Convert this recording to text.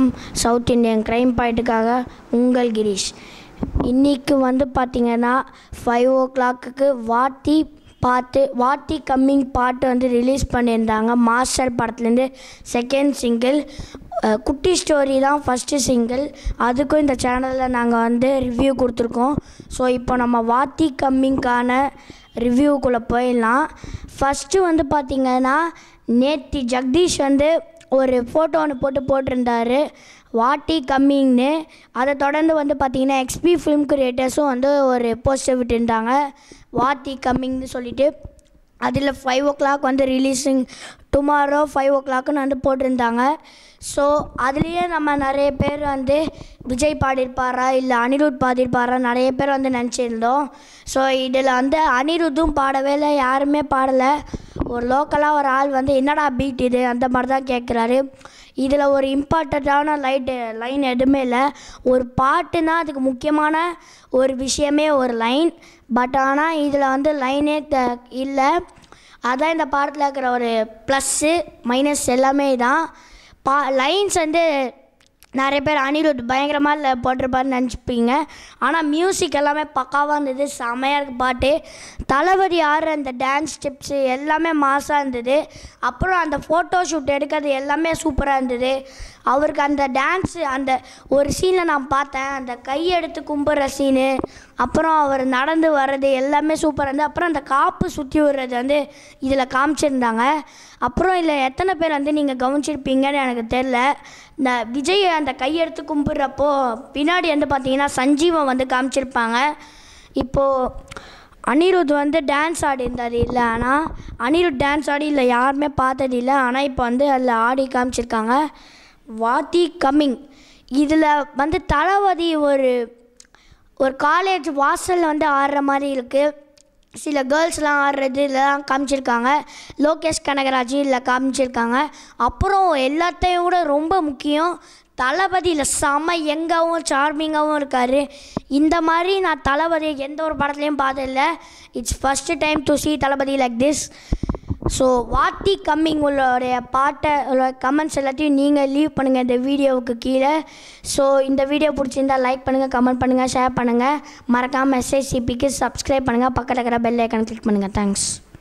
வணக்கம் south Indian crime பாயிண்ட்டுக்காக உங்கள் கிரீஷ் இன்றைக்கி வந்து பார்த்திங்கன்னா ஃபைவ் ஓ கிளாக்குக்கு வாத்தி பாட்டு வாத்தி கம்மிங் பாட்டு வந்து ரிலீஸ் பண்ணியிருந்தாங்க மாஸ்டர் படத்துலேருந்து செகண்ட் சிங்கிள் குட்டி ஸ்டோரி தான் ஃபஸ்ட்டு சிங்கிள் அதுக்கும் இந்த சேனலில் நாங்கள் வந்து ரிவ்யூ கொடுத்துருக்கோம் ஸோ இப்போ நம்ம வாத்தி கம்மிங்கான ரிவ்யூக்குள்ளே போயிடலாம் ஃபஸ்ட்டு வந்து பார்த்திங்கன்னா நேத்தி ஜெகதீஷ் வந்து ஒரு ஃபோட்டோ ஒன்று போட்டு போட்டிருந்தாரு வாட்டி கம்மிங்னு அதை தொடர்ந்து வந்து பார்த்திங்கன்னா எக்ஸ்பி ஃபிலிம் கிரியேட்டர்ஸும் வந்து ஒரு போஸ்டர் விட்டுருந்தாங்க வாத்தி கம்மிங்னு சொல்லிட்டு அதில் ஃபைவ் ஓ கிளாக் வந்து ரிலீஸிங் டுமாரோ ஃபைவ் ஓ கிளாக்குன்னு வந்து போட்டிருந்தாங்க ஸோ அதுலேயே நம்ம நிறைய பேர் வந்து விஜய் பாடியிருப்பாரா இல்லை அனிருத் பாடியிருப்பாரா நிறைய பேர் வந்து நினச்சிருந்தோம் ஸோ இதில் வந்து அனிருத்தும் பாடவே இல்லை யாருமே பாடலை ஒரு லோக்கலாக ஒரு ஆள் வந்து என்னடா பீட் இது அந்த மாதிரி தான் கேட்குறாரு இதில் ஒரு இம்பார்ட்டண்ட்டான லைட்டு லைன் எதுவுமே இல்லை ஒரு பாட்டுனா அதுக்கு முக்கியமான ஒரு விஷயமே ஒரு லைன் பட் ஆனால் இதில் வந்து லைனே த இல்லை அதான் இந்த பாடத்தில் இருக்கிற ஒரு ப்ளஸ்ஸு மைனஸ் எல்லாமே தான் பா லைன்ஸ் வந்து நிறைய பேர் அனிருத் பயங்கரமாக இல்லை போட்டிருப்பாருன்னு நினச்சிப்பீங்க ஆனால் மியூசிக் எல்லாமே பக்காவாக இருந்தது செமையாக இருக்கு பாட்டு தளபதி ஆடுற அந்த டான்ஸ் ஸ்டெப்ஸு எல்லாமே மாசாக இருந்தது அப்புறம் அந்த ஃபோட்டோ ஷூட் எடுக்கிறது எல்லாமே சூப்பராக இருந்தது அவருக்கு அந்த டான்ஸு அந்த ஒரு சீனில் நான் பார்த்தேன் அந்த கையெடுத்து கும்பிட்ற சீனு அப்புறம் அவர் நடந்து வர்றது எல்லாமே சூப்பராக இருந்தது அப்புறம் அந்த காப்பு சுற்றி விடுறது வந்து இதில் காமிச்சிருந்தாங்க அப்புறம் இதில் எத்தனை பேர் வந்து நீங்கள் கவனிச்சிருப்பீங்கன்னு எனக்கு தெரில இந்த விஜய் அந்த கையெடுத்து கும்பிட்றப்போ பின்னாடி வந்து பார்த்தீங்கன்னா சஞ்சீவன் வந்து காமிச்சிருப்பாங்க இப்போது அனிருத் வந்து டான்ஸ் ஆடி இருந்தார் இல்லை ஆனால் அனிருத் டான்ஸ் ஆடி இல்லை யாருமே பார்த்தது இல்லை ஆனால் இப்போ வந்து அதில் ஆடி காமிச்சிருக்காங்க வாத்தி கம்மிங் இதில் வந்து தளபதி ஒரு ஒரு காலேஜ் வாசலில் வந்து ஆடுற மாதிரி இருக்குது சில கேர்ள்ஸ்லாம் ஆடுறது இதெல்லாம் காமிச்சிருக்காங்க லோகேஷ் கனகராஜ் இதில் காமிச்சிருக்காங்க அப்புறம் எல்லாத்தையும் விட ரொம்ப முக்கியம் தளபதியில் செம எங்காவும் சார்மிங்காகவும் இருக்கார் இந்த மாதிரி நான் தளபதி எந்த ஒரு படத்துலையும் பார்த்ததில்ல it's first time to see Thalapathy like this so Vaathi coming உள்ளோடைய பாட்டை கமெண்ட்ஸ் எல்லாத்தையும் நீங்கள் லீவ் பண்ணுங்கள் இந்த வீடியோவுக்கு கீழே ஸோ இந்த வீடியோ பிடிச்சிருந்தா லைக் பண்ணுங்கள் கமெண்ட் பண்ணுங்கள் ஷேர் பண்ணுங்கள் மறக்காமல் எஸ்ஐசிபிக்கு சப்ஸ்கிரைப் பண்ணுங்கள் பக்கத்தில் இருக்கிற பெல் ஐக்கன் கிளிக் பண்ணுங்கள் தேங்க்ஸ்